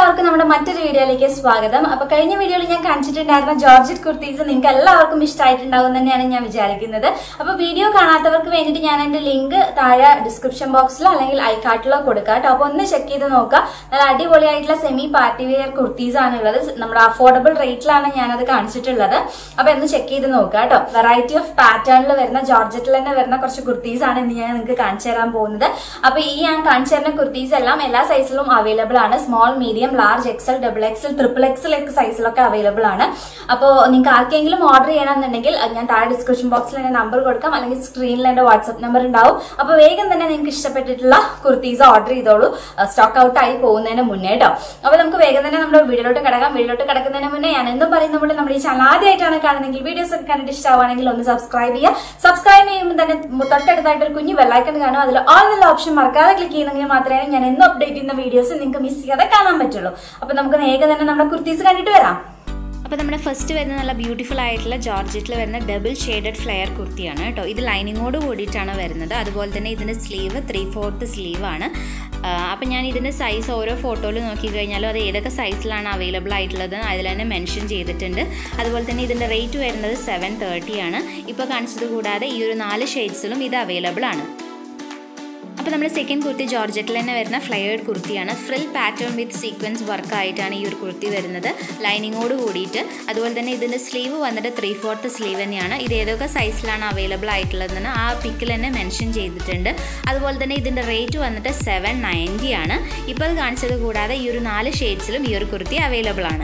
എല്ലാവർക്കും നമ്മുടെ മറ്റൊരു വീഡിയോയിലേക്ക് സ്വാഗതം അപ്പൊ കഴിഞ്ഞ വീഡിയോയിൽ ഞാൻ കാണിച്ചിട്ടുണ്ടായിരുന്ന ജോർജറ്റ് കുർത്തീസ് നിങ്ങൾക്ക് എല്ലാവർക്കും ഇഷ്ടമായിട്ടുണ്ടാവും തന്നെയാണ് ഞാൻ വിചാരിക്കുന്നത് അപ്പൊ വീഡിയോ കാണാത്തവർക്ക് വേണ്ടിയിട്ട് ഞാൻ എന്റെ ലിങ്ക് താഴെ ഡിസ്ക്രിപ്ഷൻ ബോക്സിലോ അല്ലെങ്കിൽ ഐക്കാർട്ടിലോ കൊടുക്കാം കേട്ടോ അപ്പൊ ഒന്ന് ചെക്ക് ചെയ്ത് നോക്കാം നല്ല അടിപൊളിയായിട്ടുള്ള സെമി പാർട്ടി വെയർ കുർത്തീസ് ആണുള്ളത് നമ്മുടെ അഫോർഡബിൾ റേറ്റിലാണ് ഞാനത് കാണിച്ചിട്ടുള്ളത് അപ്പൊ ഒന്ന് ചെക്ക് ചെയ്ത് നോക്കുക കേട്ടോ വെറൈറ്റി ഓഫ് പാറ്റേണിൽ വരുന്ന ജോർജറ്റിൽ തന്നെ വരുന്ന കുറച്ച് കുർത്തീസ് ആണ് ഇന്ന് ഞാൻ നിങ്ങൾക്ക് കാണിച്ചു തരാൻ പോകുന്നത് അപ്പൊ ഈ ഞാൻ കാണിച്ചു തരുന്ന കുർത്തീസ് എല്ലാം എല്ലാ സൈസിലും അവൈലബിൾ ആണ് small medium large XL double XL triple XL ഒക്കെ സൈസിലൊക്കെ അവൈലബിൾ ആണ് അപ്പോൾ നിങ്ങൾക്ക് ആർക്കെങ്കിലും ഓർഡർ ചെയ്യണമെന്നുണ്ടെങ്കിൽ അത് ഞാൻ താഴെ ഡിസ്ക്രിപ്ഷൻ ബോക്സിൽ എന്റെ നമ്പർ കൊടുക്കാം അല്ലെങ്കിൽ സ്ക്രീനിൽ എന്റെ വാട്സ്ആപ്പ് നമ്പർ ഉണ്ടാവും അപ്പോൾ വേഗം തന്നെ നിങ്ങൾക്ക് ഇഷ്ടപ്പെട്ടിട്ടുള്ള കുർത്തീസ് ഓർഡർ ചെയ്തോളൂ സ്റ്റോക്ക് ഔട്ട് ആയി പോകുന്നതിന് മുന്നേ കേട്ടോ അപ്പോൾ നമുക്ക് വേഗം തന്നെ നമ്മുടെ വീഡിയോയിലോട്ട് കിടക്കാം വീഡിയോയിലോട്ട് കിടക്കുന്നതിന് മുന്നേ ഞാൻ എന്നും പറയുന്ന പോലെ നമ്മുടെ ഈ ചാനൽ ആദ്യമായിട്ടാണ് കാണുന്നതെങ്കിൽ വീഡിയോസ് ഒക്കെ കണ്ടിട്ട് ഇഷ്ടമാണെങ്കിൽ ഒന്ന് സബ്സ്ക്രൈബ് ചെയ്യുക സബ്സ്ക്രൈബ് ചെയ്യുമ്പോൾ തന്നെ തൊട്ടടുത്തായിട്ട് ഒരു കുഞ്ഞു ബെല്ലൈക്കൺ കാണും അതിൽ ഓൾ എന്നുള്ള ഓപ്ഷൻ മറക്കാതെ ക്ലിക്ക് ചെയ്യുന്നെങ്കിൽ മാത്രമേ ഞാൻ എന്നും അപ്ഡേറ്റ് ചെയ്യുന്ന വീഡിയോസ് നിങ്ങൾക്ക് മിസ് ചെയ്യാതെ കാണാൻ പറ്റുള്ളൂ അപ്പൊ നമുക്ക് വേഗം തന്നെ നമ്മുടെ കുർത്തീസ് കണ്ടിട്ട് വരാം അപ്പോൾ നമ്മുടെ ഫസ്റ്റ് വരുന്ന നല്ല ബ്യൂട്ടിഫുൾ ആയിട്ടുള്ള ജോർജറ്റിൽ വരുന്ന ഡബിൾ ഷെയ്ഡഡ് ഫ്ലെയർ കുർത്തിയാണ് കേട്ടോ ഇത് ലൈനിങ്ങോട് കൂടിയിട്ടാണ് വരുന്നത് അതുപോലെ തന്നെ ഇതിൻ്റെ സ്ലീവ് ത്രീ ഫോർത്ത് സ്ലീവ് ആണ് അപ്പം ഞാൻ ഇതിൻ്റെ സൈസ് ഓരോ ഫോട്ടോയിൽ നോക്കിക്കഴിഞ്ഞാലും അത് ഏതൊക്കെ സൈസിലാണ് അവൈലബിൾ ആയിട്ടുള്ളത് അതിൽ തന്നെ മെൻഷൻ ചെയ്തിട്ടുണ്ട് അതുപോലെ തന്നെ ഇതിൻ്റെ റേറ്റ് വരുന്നത് സെവൻ തേർട്ടി ആണ് ഇപ്പോൾ കാണിച്ചത് കൂടാതെ ഈ ഒരു നാല് ഷെയ്ഡ്സിലും ഇത് അവൈലബിൾ ആണ് അപ്പോൾ നമ്മൾ സെക്കൻഡ് കുർത്തി ജോർജറ്റിൽ തന്നെ വരുന്ന ഫ്ലയേർഡ് കുർത്തിയാണ് frill pattern with sequence work ആയിട്ടാണ് ഈ ഒരു കുർത്തി വരുന്നത് ലൈനിങ്ങോട് കൂടിയിട്ട് അതുപോലെ തന്നെ ഇതിൻ്റെ സ്ലീവ് വന്നിട്ട് ത്രീ ഫോർത്ത് സ്ലീവ് തന്നെയാണ് ഇത് ഏതൊക്കെ സൈസിലാണ് അവൈലബിൾ ആയിട്ടുള്ളതെന്ന് ആ പിക്കിൽ തന്നെ മെൻഷൻ ചെയ്തിട്ടുണ്ട് അതുപോലെ തന്നെ ഇതിൻ്റെ റേറ്റ് വന്നിട്ട് സെവൻ നയൻറ്റി ആണ് ഇപ്പോൾ അത് കാണിച്ചത് കൂടാതെ ഈ ഒരു നാല് ഷെയ്ഡ്സിലും ഈ ഒരു കുർത്തി അവൈലബിൾ ആണ്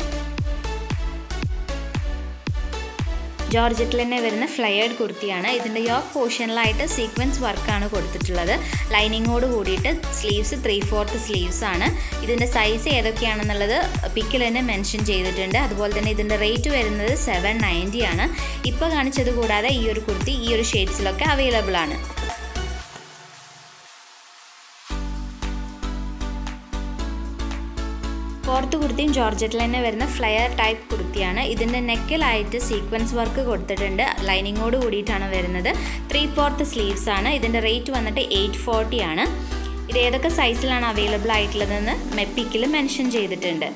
ജോർജറ്റിൽ തന്നെ വരുന്ന ഫ്ലയേർഡ് കുർത്തിയാണ് ഇതിൻ്റെ യോക്ക് പോർഷനിലായിട്ട് സീക്വൻസ് വർക്കാണ് കൊടുത്തിട്ടുള്ളത് ലൈനിങ്ങോട് കൂടിയിട്ട് സ്ലീവ്സ് ത്രീ ഫോർത്ത് സ്ലീവ്സ് ആണ് ഇതിൻ്റെ സൈസ് ഏതൊക്കെയാണെന്നുള്ളത് പിക്കിൽ തന്നെ മെൻഷൻ ചെയ്തിട്ടുണ്ട് അതുപോലെ തന്നെ ഇതിൻ്റെ റേറ്റ് വരുന്നത് സെവൻ നയൻറ്റി ആണ് ഇപ്പോൾ കാണിച്ചത് കൂടാതെ ഈ ഒരു കുർത്തി ഈ ഒരു ഷെയ്ഡ്സിലൊക്കെ അവൈലബിൾ ആണ് ഫോർത്ത് കുർത്തിയും ജോർജറ്റിൽ തന്നെ വരുന്ന ഫ്ലയർ ടൈപ്പ് കുർത്തിയാണ് ഇതിൻ്റെ നെക്കിലായിട്ട് സീക്വൻസ് വർക്ക് കൊടുത്തിട്ടുണ്ട് ലൈനിങ്ങോട് കൂടിയിട്ടാണ് വരുന്നത് ത്രീ ഫോർത്ത് സ്ലീവ്സ് ആണ് ഇതിൻ്റെ റേറ്റ് വന്നിട്ട് എയ്റ്റ് ഫോർട്ടി ആണ് ഇത് ഏതൊക്കെ സൈസിലാണ് അവൈലബിൾ ആയിട്ടുള്ളതെന്ന് മെപ്പിക്കിൽ മെൻഷൻ ചെയ്തിട്ടുണ്ട്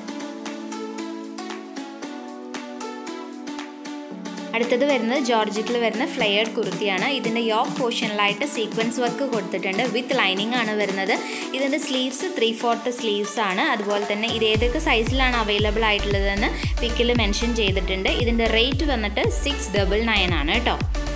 അടുത്തത് വരുന്നത് ജോർജറ്റിൽ വരുന്ന ഫ്ലെയർഡ് കുർത്തിയാണ് ഇതിൻ്റെ യോക്ക് പോർഷനിലായിട്ട് സീക്വൻസ് വർക്ക് കൊടുത്തിട്ടുണ്ട് വിത്ത് ലൈനിങ് ആണ് വരുന്നത് ഇതിൻ്റെ സ്ലീവ്സ് ത്രീ ഫോർത്ത് സ്ലീവ്സ് ആണ് അതുപോലെ തന്നെ ഇത് ഏതൊക്കെ സൈസിലാണ് അവൈലബിൾ ആയിട്ടുള്ളതെന്ന് പിക്കിൽ മെൻഷൻ ചെയ്തിട്ടുണ്ട് ഇതിൻ്റെ റേറ്റ് വന്നിട്ട് സിക്സ് ഡബിൾ നയൻ ആണ് കേട്ടോ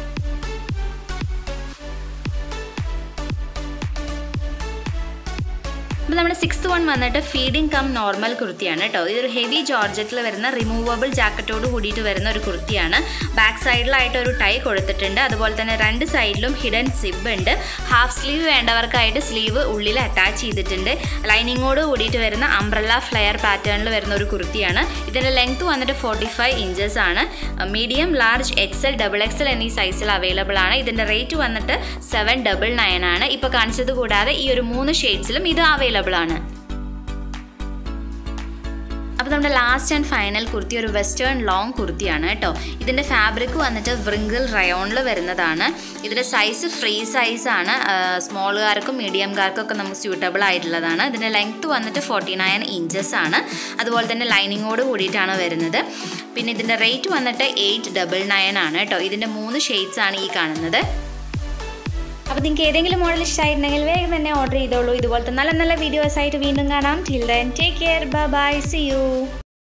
അപ്പോൾ നമ്മുടെ സിക്സ്ത് വൺ വന്നിട്ട് ഫീഡിങ് കം നോർമൽ കുർത്തിയാണ് കേട്ടോ ഇതൊരു ഹെവി ജോർജറ്റിൽ വരുന്ന റിമൂവബിൾ ജാക്കറ്റോട് കൂടിയിട്ട് വരുന്ന ഒരു കുർത്തിയാണ് ബാക്ക് സൈഡിലായിട്ട് ഒരു ടൈ കൊടുത്തിട്ടുണ്ട് അതുപോലെ തന്നെ രണ്ട് സൈഡിലും ഹിഡൻ സിബ് ഉണ്ട് ഹാഫ് സ്ലീവ് വേണ്ടവർക്കായിട്ട് സ്ലീവ് ഉള്ളിൽ അറ്റാച്ച് ചെയ്തിട്ടുണ്ട് ലൈനിങ്ങോട് കൂടിയിട്ട് വരുന്ന അംബ്രല്ല ഫ്ലെയർ പാറ്റേണിൽ വരുന്ന ഒരു കുർത്തിയാണ് ഇതിൻ്റെ ലെങ്ത് വന്നിട്ട് ഫോർട്ടി ഫൈവ് ഇഞ്ചസ് ആണ് medium large XL double XL എന്നീ സൈസിൽ അവൈലബിൾ ആണ് ഇതിൻ്റെ റേറ്റ് വന്നിട്ട് സെവൻ ഡബിൾ നയൻ ആണ് ഇപ്പോൾ കാണിച്ചത് കൂടാതെ ഈ ഒരു മൂന്ന് ഷെയ്ഡ്സിലും ഇത് അവൈലബിൾ ആണ് അപ്പോൾ നമ്മുടെ ലാസ്റ്റ് ആൻഡ് ഫൈനൽ കുർത്തി ഒരു വെസ്റ്റേൺ ലോങ് കുർത്തിയാണ് കേട്ടോ ഇതിൻ്റെ ഫാബ്രിക് വന്നിട്ട് വ്രിങ്കിൾ റയോണിൽ വരുന്നതാണ് ഇതിൻ്റെ സൈസ് ഫ്രീ സൈസാണ് സ്മോളുകാർക്കും മീഡിയംകാർക്കും ഒക്കെ നമുക്ക് സ്യൂട്ടബിൾ ആയിട്ടുള്ളതാണ് ഇതിൻ്റെ ലെങ്ത്ത് വന്നിട്ട് ഫോർട്ടി നയൻ ഇഞ്ചസ് ആണ് അതുപോലെ തന്നെ ലൈനിങ്ങോട് കൂടിയിട്ടാണ് വരുന്നത് പിന്നെ ഇതിൻ്റെ റേറ്റ് വന്നിട്ട് എയ്റ്റ് ഡബിൾ നയൻ ആണ് കേട്ടോ ഇതിൻ്റെ മൂന്ന് ഷെയ്ഡ്സ് ആണ് ഈ കാണുന്നത് അപ്പോൾ നിങ്ങൾക്ക് ഏതെങ്കിലും മോഡൽ ഇഷ്ടമായിട്ടുണ്ടെങ്കിൽ വേഗം തന്നെ ഓർഡർ ചെയ്തോളൂ ഇതുപോലത്തെ നല്ല നല്ല വീഡിയോസ് ആയിട്ട് വീണ്ടും കാണാം till then take care bye see U